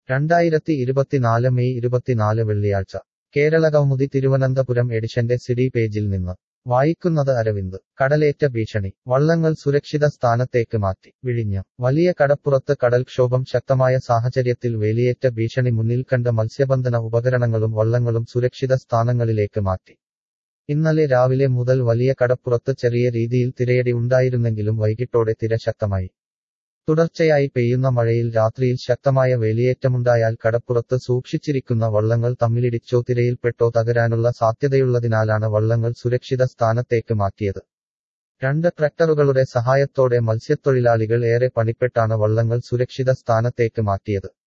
രണ്ടായിരത്തി ഇരുപത്തിനാല് മെയ് ഇരുപത്തിനാല് വെള്ളിയാഴ്ച കേരള കൗമുദി തിരുവനന്തപുരം എഡിഷന്റെ സിഡി പേജിൽ നിന്ന് വായിക്കുന്നത് അരവിന്ദ് കടലേറ്റ ഭീഷണി വള്ളങ്ങൾ സുരക്ഷിത സ്ഥാനത്തേക്ക് മാറ്റി വിഴിഞ്ഞം വലിയ കടപ്പുറത്ത് കടൽക്ഷോഭം ശക്തമായ സാഹചര്യത്തിൽ വേലിയേറ്റ ഭീഷണി മുന്നിൽ കണ്ട് മത്സ്യബന്ധന ഉപകരണങ്ങളും വള്ളങ്ങളും സുരക്ഷിത സ്ഥാനങ്ങളിലേക്ക് മാറ്റി ഇന്നലെ രാവിലെ മുതൽ വലിയ കടപ്പുറത്ത് ചെറിയ രീതിയിൽ തിരയടി ഉണ്ടായിരുന്നെങ്കിലും വൈകിട്ടോടെ തിര ശക്തമായി തുടർച്ചയായി പെയ്യുന്ന മഴയിൽ രാത്രിയിൽ ശക്തമായ വേലിയേറ്റമുണ്ടായാൽ കടപ്പുറത്ത് സൂക്ഷിച്ചിരിക്കുന്ന വള്ളങ്ങൾ തമ്മിലിടിച്ചോ തിരയിൽപ്പെട്ടോ തകരാനുള്ള സാധ്യതയുള്ളതിനാലാണ് വള്ളങ്ങൾ സുരക്ഷിത സ്ഥാനത്തേക്ക് മാറ്റിയത് രണ്ട് ട്രാക്ടറുകളുടെ സഹായത്തോടെ മത്സ്യത്തൊഴിലാളികൾ ഏറെ പണിപ്പെട്ടാണ് വള്ളങ്ങൾ സുരക്ഷിത സ്ഥാനത്തേക്ക് മാറ്റിയത്